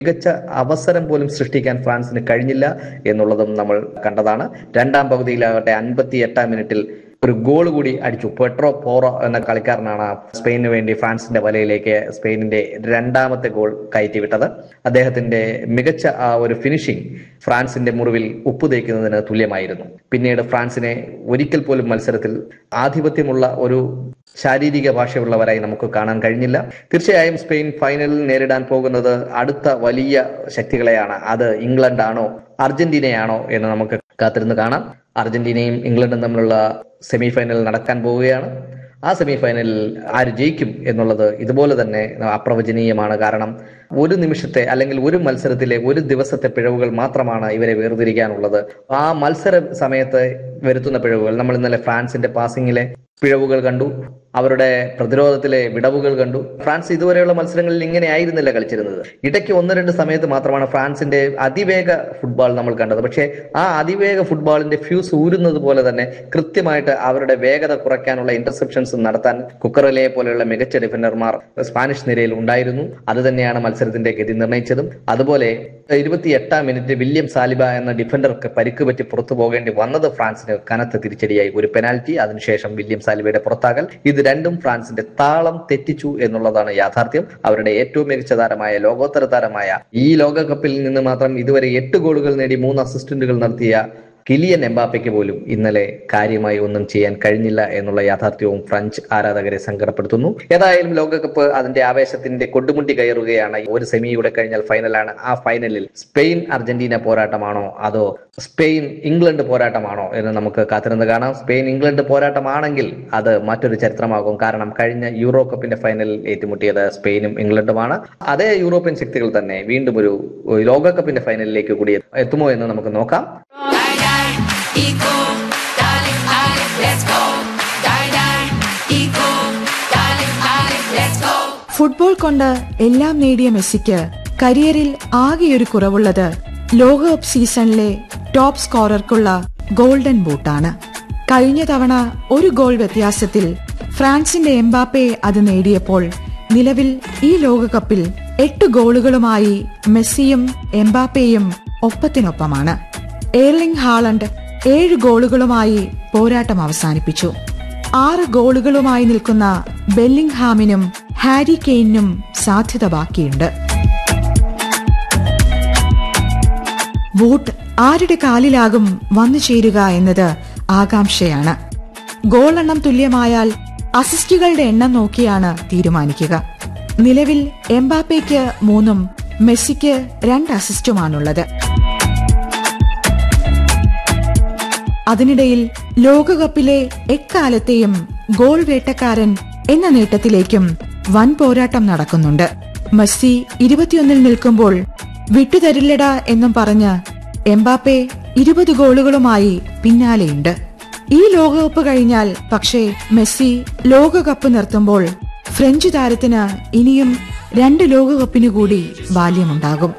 മികച്ച അവസരം പോലും സൃഷ്ടിക്കാൻ ഫ്രാൻസിന് കഴിഞ്ഞില്ല എന്നുള്ളതും നമ്മൾ കണ്ടതാണ് രണ്ടാം പകുതിയിലാകട്ടെ അൻപത്തി എട്ടാം മിനിറ്റിൽ ഒരു ഗോൾ കൂടി അടിച്ചു പെട്രോ പോറോ എന്ന കളിക്കാരനാണ് സ്പെയിനു വേണ്ടി ഫ്രാൻസിന്റെ വലയിലേക്ക് സ്പെയിനിന്റെ രണ്ടാമത്തെ ഗോൾ കയറ്റിവിട്ടത് അദ്ദേഹത്തിന്റെ മികച്ച ആ ഒരു ഫിനിഷിംഗ് ഫ്രാൻസിന്റെ മുറിവിൽ ഉപ്പ് തേക്കുന്നതിന് തുല്യമായിരുന്നു പിന്നീട് ഫ്രാൻസിനെ ഒരിക്കൽ പോലും മത്സരത്തിൽ ആധിപത്യമുള്ള ഒരു ശാരീരിക ഭാഷയുള്ളവരായി നമുക്ക് കാണാൻ കഴിഞ്ഞില്ല തീർച്ചയായും സ്പെയിൻ ഫൈനലിൽ നേരിടാൻ പോകുന്നത് അടുത്ത വലിയ ശക്തികളെയാണ് അത് ഇംഗ്ലണ്ട് ആണോ അർജന്റീനയാണോ എന്ന് നമുക്ക് കാത്തിരുന്ന് കാണാം അർജന്റീനയും ഇംഗ്ലണ്ടും തമ്മിലുള്ള സെമി ഫൈനൽ നടക്കാൻ പോവുകയാണ് ആ സെമി ഫൈനലിൽ ആര് ജയിക്കും എന്നുള്ളത് ഇതുപോലെ തന്നെ അപ്രവചനീയമാണ് കാരണം ഒരു നിമിഷത്തെ അല്ലെങ്കിൽ ഒരു മത്സരത്തിലെ ഒരു ദിവസത്തെ പിഴവുകൾ മാത്രമാണ് ഇവരെ വേർതിരിക്കാനുള്ളത് ആ മത്സര സമയത്ത് വരുത്തുന്ന പിഴവുകൾ നമ്മൾ ഇന്നലെ ഫ്രാൻസിന്റെ പാസിംഗിലെ പിഴവുകൾ കണ്ടു അവരുടെ പ്രതിരോധത്തിലെ വിടവുകൾ കണ്ടു ഫ്രാൻസ് ഇതുവരെയുള്ള മത്സരങ്ങളിൽ ഇങ്ങനെ ആയിരുന്നില്ല കളിച്ചിരുന്നത് ഇടയ്ക്ക് ഒന്ന് രണ്ട് സമയത്ത് മാത്രമാണ് ഫ്രാൻസിന്റെ അതിവേഗ ഫുട്ബോൾ നമ്മൾ കണ്ടത് പക്ഷേ ആ അതിവേഗ ഫുട്ബോളിന്റെ ഫ്യൂസ് ഊരുന്നത് പോലെ തന്നെ കൃത്യമായിട്ട് അവരുടെ വേഗത കുറയ്ക്കാനുള്ള ഇന്റർസെപ്ഷൻസ് നടത്താൻ കുക്കറലെ പോലെയുള്ള മികച്ച ഡിഫൻഡർമാർ സ്പാനിഷ് നിരയിൽ ഉണ്ടായിരുന്നു അത് തന്നെയാണ് മത്സരത്തിന്റെ ഗതി നിർണ്ണയിച്ചതും അതുപോലെ ഇരുപത്തി എട്ടാം മിനിറ്റ് വില്യം സാലിബ എന്ന ഡിഫൻഡർക്ക് പരിക്ക് പറ്റി പുറത്തു പോകേണ്ടി വന്നത് ഫ്രാൻസിന് കനത്ത തിരിച്ചടിയായി ഒരു പെനാൽറ്റി അതിനുശേഷം വില്യം സാലിബയുടെ പുറത്താകൽ ഇത് രണ്ടും ഫ്രാൻസിന്റെ താളം തെറ്റിച്ചു എന്നുള്ളതാണ് യാഥാർത്ഥ്യം അവരുടെ ഏറ്റവും മികച്ച താരമായ ലോകോത്തര താരമായ ഈ ലോകകപ്പിൽ നിന്ന് മാത്രം ഇതുവരെ എട്ട് ഗോളുകൾ നേടി മൂന്ന് അസിസ്റ്റന്റുകൾ നടത്തിയ കിലിയൻ എംബാപ്പയ്ക്ക് പോലും ഇന്നലെ കാര്യമായി ഒന്നും ചെയ്യാൻ കഴിഞ്ഞില്ല എന്നുള്ള യാഥാർത്ഥ്യവും ഫ്രഞ്ച് ആരാധകരെ സങ്കടപ്പെടുത്തുന്നു ഏതായാലും ലോകകപ്പ് അതിന്റെ ആവേശത്തിന്റെ കൊടുമുണ്ടി കയറുകയാണ് ഒരു സെമിയുടെ കഴിഞ്ഞാൽ ഫൈനലാണ് ആ ഫൈനലിൽ സ്പെയിൻ അർജന്റീന പോരാട്ടമാണോ അതോ സ്പെയിൻ ഇംഗ്ലണ്ട് പോരാട്ടമാണോ എന്ന് നമുക്ക് കാത്തിരുന്ന് കാണാം സ്പെയിൻ ഇംഗ്ലണ്ട് പോരാട്ടമാണെങ്കിൽ അത് മറ്റൊരു ചരിത്രമാകും കാരണം കഴിഞ്ഞ യൂറോ കപ്പിന്റെ ഫൈനലിൽ ഏറ്റുമുട്ടിയത് സ്പെയിനും ഇംഗ്ലണ്ടുമാണ് അതേ യൂറോപ്യൻ ശക്തികൾ തന്നെ വീണ്ടും ഒരു ലോകകപ്പിന്റെ ഫൈനലിലേക്ക് കൂടി എത്തുമോ എന്ന് നമുക്ക് നോക്കാം Die, die, eco, darling, darling, let's go. Die, die, eco, darling, darling, let's go. Football കൊണ്ട് എല്ലാം നേടിയ മെസ്സിക്ക് കരിയറിൽ ആകെയൊരു കുറവുള്ളത് ലോകകപ്പ് സീസണിലെ ടോപ്പ് സ്കോറർക്കുള്ള ഗോൾഡൻ ബൂട്ടാണ് കഴിഞ്ഞ തവണ ഒരു ഗോൾ വ്യത്യാസത്തിൽ ഫ്രാൻസിന്റെ എംബാപ്പെ അത് നേടിയപ്പോൾ നിലവിൽ ഈ ലോകകപ്പിൽ എട്ട് ഗോളുകളുമായി മെസ്സിയും എംബാപ്പയും ഒപ്പത്തിനൊപ്പമാണ് എയർലിംഗ് ഹാളണ്ട് ഏഴ് ഗോളുകളുമായി പോരാട്ടം അവസാനിപ്പിച്ചു ആറ് ഗോളുകളുമായി നിൽക്കുന്ന ബെല്ലിംഗ്ഹാമിനും ഹാരി കെയ്നും സാധ്യത ബാക്കിയുണ്ട് വോട്ട് ആരുടെ കാലിലാകും വന്നു ചേരുക എന്നത് ആകാംക്ഷയാണ് ഗോളെണ്ണം തുല്യമായാൽ അസിസ്റ്റുകളുടെ എണ്ണം നോക്കിയാണ് തീരുമാനിക്കുക നിലവിൽ എംബാപ്പയ്ക്ക് മൂന്നും മെസ്സിക്ക് രണ്ട് അസിസ്റ്റുമാണുള്ളത് അതിനിടയിൽ ലോകകപ്പിലെ എക്കാലത്തെയും ഗോൾ വേട്ടക്കാരൻ എന്ന നേട്ടത്തിലേക്കും വൻ പോരാട്ടം നടക്കുന്നുണ്ട് മെസ്സി ഇരുപത്തിയൊന്നിൽ നിൽക്കുമ്പോൾ വിട്ടുതരില്ലടാ എന്നും പറഞ്ഞ് എംബാപ്പെ ഇരുപത് ഗോളുകളുമായി പിന്നാലെയുണ്ട് ഈ ലോകകപ്പ് കഴിഞ്ഞാൽ പക്ഷേ മെസ്സി ലോകകപ്പ് നിർത്തുമ്പോൾ ഫ്രഞ്ച് താരത്തിന് ഇനിയും രണ്ട് ലോകകപ്പിനു കൂടി ബാല്യമുണ്ടാകും